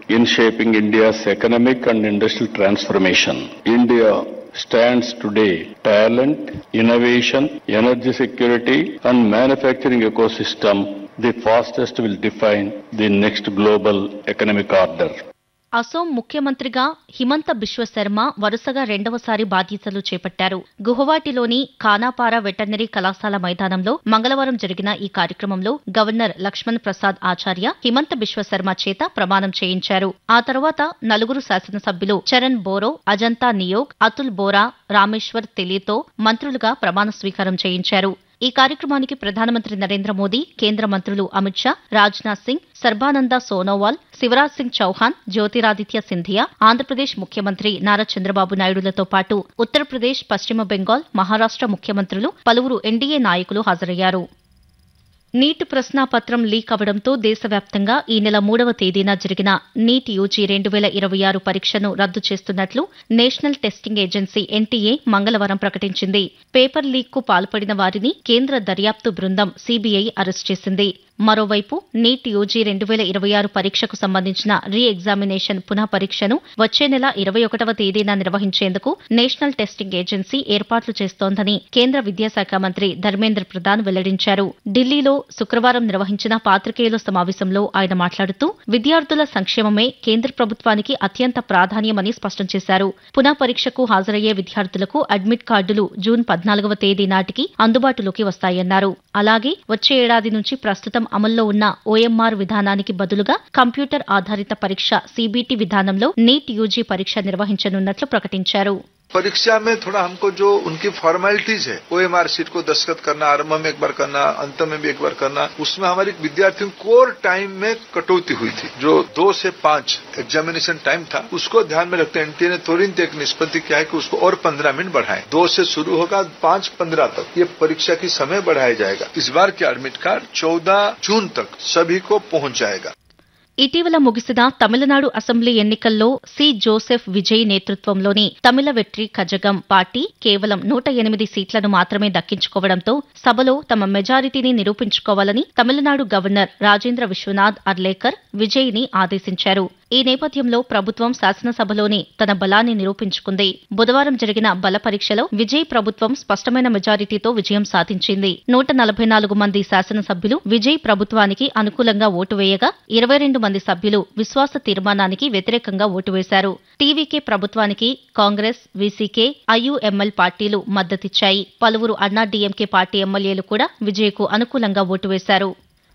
in shaping India's economic and industrial transformation. India stands today talent, innovation, energy security and manufacturing ecosystem the fastest will define the next global economic order. Assam ముఖ్యమంత్రిగా హిమంత బిశ్వ శర్మ వరుసగా రెండవసారి బాధ్యతలు చేపట్టారు గుహవాటిలోని ఖానాపారా veterinary కళాశాల మైదానంలో మంగళవారం జరిగిన ఈ కార్యక్రమంలో గవర్నర్ లక్ష్మణ్ ప్రసాద్ ఆచార్య హిమంత బిశ్వ శర్మ చేత ప్రమాణం చేయించారు ఆ తర్వాత నలుగురు శాసనసభ్యులు చరణ్ బోరో అజంతా నియోగ్ అతుల్ బోరా రామేశ్వర్ తెలితో మంత్రులుగా ప్రమాణ స్వీకారం చేయించారు ఈ కార్యక్రమానికి ప్రధానమంత్రి నరేంద్ర మోదీ కేంద్ర మంత్రులు అమిత్ షా రాజ్నాథ్ సింగ్ సర్బానంద సోనోవాల్ శివరాజ్ సింగ్ చౌహాన్ జ్యోతిరాదిత్య సింధియా ఆంధ్రప్రదేశ్ ముఖ్యమంత్రి నారా చంద్రబాబు నాయుడులతో పాటు ఉత్తరప్రదేశ్ పశ్చిమ బెంగాల్ మహారాష్ట ముఖ్యమంత్రులు పలువురు ఎన్డీఏ నాయకులు హాజరయ్యారు నీట్ ప్రశ్నాపత్రం లీక్ అవడంతో దేశవ్యాప్తంగా ఈ నెల మూడవ తేదీన జరిగిన నీట్ యూజీ రెండు వేల ఇరవై ఆరు పరీక్షను రద్దు చేస్తున్నట్లు నేషనల్ టెస్టింగ్ ఏజెన్సీ ఎన్టీఏ మంగళవారం ప్రకటించింది పేపర్ లీక్ కు పాల్పడిన వారిని కేంద్ర దర్యాప్తు బృందం సీబీఐ అరెస్ట్ చేసింది మరోవైపు నీట్ యూజీ రెండు వేల ఇరవై ఆరు పరీక్షకు సంబంధించిన రీ ఎగ్జామినేషన్ పునః పరీక్షను వచ్చే నెల ఇరవై ఒకటవ తేదీన నిర్వహించేందుకు నేషనల్ టెస్టింగ్ ఏజెన్సీ ఏర్పాట్లు చేస్తోందని కేంద్ర విద్యాశాఖ మంత్రి ధర్మేంద్ర ప్రధాన్ వెల్లడించారు ఢిల్లీలో శుక్రవారం నిర్వహించిన పాత్రికేయుల సమావేశంలో ఆయన మాట్లాడుతూ విద్యార్థుల సంక్షేమమే కేంద్ర ప్రభుత్వానికి అత్యంత ప్రాధాన్యమని స్పష్టం చేశారు పునః పరీక్షకు హాజరయ్యే విద్యార్థులకు అడ్మిట్ కార్డులు జూన్ పద్నాలుగవ తేదీ నాటికి అందుబాటులోకి వస్తాయన్నారు అలాగే వచ్చే ఏడాది నుంచి ప్రస్తుతం అమల్లో ఉన్న ఓఎంఆర్ విధానానికి బదులుగా కంప్యూటర్ ఆధారిత పరీక్ష సీబీటీ విధానంలో నీట్ యూజీ పరీక్ష నిర్వహించనున్నట్లు ప్రకటించారు परीक्षा में थोड़ा हमको जो उनकी फॉर्मेलिटीज है ओ एम आर सीट को दस्तखत करना आरंभ में एक बार करना अंत में भी एक बार करना उसमें हमारी विद्यार्थियों कोर टाइम में कटौती हुई थी जो दो से पांच एग्जामिनेशन टाइम था उसको ध्यान में रखते एनटीए ने तुरंत एक निष्पत्ति किया है कि उसको और पंद्रह मिनट बढ़ाएं दो से शुरू होगा पांच पंद्रह तक ये परीक्षा की समय बढ़ाया जाएगा इस बार के एडमिट कार्ड चौदह जून तक सभी को पहुंच जाएगा ఇటీవల ముగిసిన తమిళనాడు అసెంబ్లీ ఎన్నికల్లో సి జోసెఫ్ విజయ్ నేతృత్వంలోని తమిళ వెట్రి కజగం పార్టీ కేవలం నూట ఎనిమిది సీట్లను మాత్రమే దక్కించుకోవడంతో సభలో తమ మెజారిటీని నిరూపించుకోవాలని తమిళనాడు గవర్నర్ రాజేంద్ర విశ్వనాథ్ అర్లేకర్ విజయ్ని ఆదేశించారు ఈ నేపథ్యంలో ప్రభుత్వం శాసనసభలోని తన బలాన్ని నిరూపించుకుంది బుధవారం జరిగిన బల పరీక్షలో విజయ్ ప్రభుత్వం స్పష్టమైన మెజారిటీతో విజయం సాధించింది నూట నలభై నాలుగు మంది శాసనసభ్యులు విజయ్ ప్రభుత్వానికి అనుకూలంగా ఓటు వేయగా ఇరవై రెండు మంది సభ్యులు విశ్వాస తీర్మానానికి వ్యతిరేకంగా ఓటు వేశారు టీవీకే ప్రభుత్వానికి కాంగ్రెస్ వీసీకే ఐయుఎంఎల్ పార్టీలు మద్దతిచ్చాయి పలువురు అన్నా డీఎంకే పార్టీ ఎమ్మెల్యేలు కూడా విజయ్కు అనుకూలంగా ఓటు వేశారు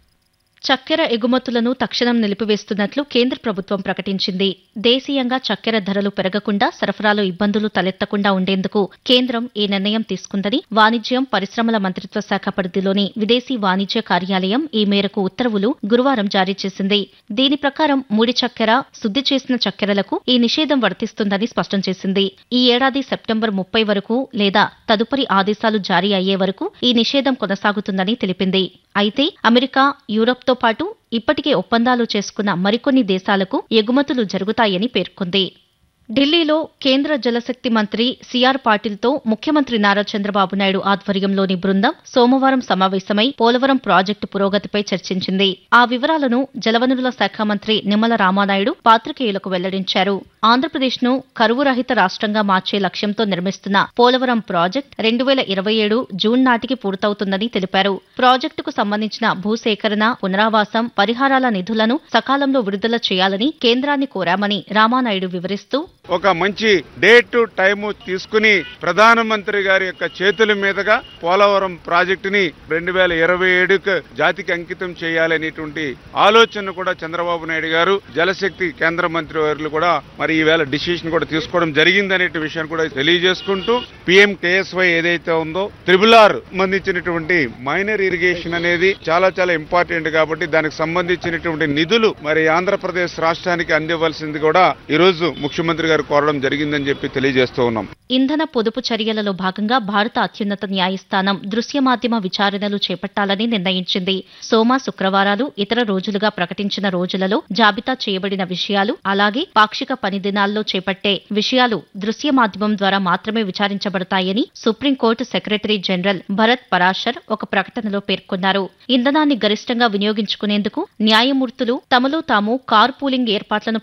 చక్కెర ఎగుమతులను తక్షణం నిలిపివేస్తున్నట్లు కేంద్ర ప్రభుత్వం ప్రకటించింది దేశీయంగా చక్కెర ధరలు పెరగకుండా సరఫరాలో ఇబ్బందులు తలెత్తకుండా ఉండేందుకు కేంద్రం ఈ నిర్ణయం తీసుకుందని వాణిజ్యం పరిశ్రమల మంత్రిత్వ శాఖ పరిధిలోని విదేశీ వాణిజ్య కార్యాలయం ఈ మేరకు ఉత్తర్వులు గురువారం జారీ చేసింది దీని ప్రకారం ముడి చక్కెర శుద్ది చేసిన చక్కెరలకు ఈ నిషేధం వర్తిస్తుందని స్పష్టం చేసింది ఈ ఏడాది సెప్టెంబర్ ముప్పై వరకు లేదా తదుపరి ఆదేశాలు జారీ అయ్యే వరకు ఈ నిషేధం కొనసాగుతుందని తెలిపింది అయితే అమెరికా యూరప్తో పాటు ఇప్పటికే ఒప్పందాలు చేసుకున్న మరికొన్ని దేశాలకు ఎగుమతులు జరుగుతాయని పేర్కొంది ఢిల్లీలో కేంద్ర జలశక్తి మంత్రి సిఆర్ పాటిల్తో ముఖ్యమంత్రి నారా చంద్రబాబు నాయుడు ఆధ్వర్యంలోని బృందం సోమవారం సమావేశమై పోలవరం ప్రాజెక్టు పురోగతిపై చర్చించింది ఆ వివరాలను జలవనరుల శాఖ మంత్రి నిమ్మల రామానాయుడు పాత్రికేయులకు వెల్లడించారు ఆంధ్రప్రదేశ్ను కరువు రహిత రాష్ట్రంగా మార్చే లక్ష్యంతో నిర్మిస్తున్న పోలవరం ప్రాజెక్ట్ రెండు వేల ఇరవై ఏడు జూన్ నాటికి పూర్తవుతుందని తెలిపారు ప్రాజెక్టుకు సంబంధించిన భూసేకరణ పునరావాసం పరిహారాల నిధులను సకాలంలో విడుదల చేయాలని కేంద్రాన్ని కోరామని రామానాయుడు వివరిస్తూ ఒక మంచి డేట్ టైము తీసుకుని ప్రధానమంత్రి గారి యొక్క చేతుల మీదుగా పోలవరం ప్రాజెక్టుని రెండు వేల ఇరవై ఏడుకు జాతికి అంకితం చేయాలనేటువంటి ఆలోచన కూడా చంద్రబాబు నాయుడు గారు జలశక్తి కేంద్ర మంత్రి వారు కూడా మరి ఈవేళ డిసిషన్ కూడా తీసుకోవడం జరిగిందనే విషయాన్ని కూడా తెలియజేసుకుంటూ పిఎం కేఎస్వై ఏదైతే ఉందో త్రిబుల్ ఆర్ సంబంధించినటువంటి మైనర్ ఇరిగేషన్ అనేది చాలా చాలా ఇంపార్టెంట్ కాబట్టి దానికి సంబంధించినటువంటి నిధులు మరి ఆంధ్రప్రదేశ్ రాష్ట్రానికి అందివ్వాల్సింది కూడా ఈ రోజు ముఖ్యమంత్రి గారు కోరడం జరిగిందని చెప్పి తెలియజేస్తూ ఉన్నాం ఇంధన పొదుపు చర్యలలో భాగంగా భారత అత్యున్నత న్యాయస్థానం దృశ్య మాధ్యమ విచారణలు చేపట్టాలని నిర్ణయించింది సోమ శుక్రవారాలు ఇతర రోజులుగా ప్రకటించిన రోజులలో జాబితా చేయబడిన విషయాలు అలాగే పాక్షిక పని దినాల్లో చేపట్టే విషయాలు దృశ్య మాధ్యమం ద్వారా మాత్రమే విచారించబడతాయని Supreme Court secretary general Bharat Parashar ఒక ప్రకటనలో పేర్కొన్నారు ఇంధనాన్ని గరిష్టంగా వినియోగించుకునేందుకు న్యాయమూర్తులు తమలో తాము కార్ పూలింగ్ ఏర్పాట్లను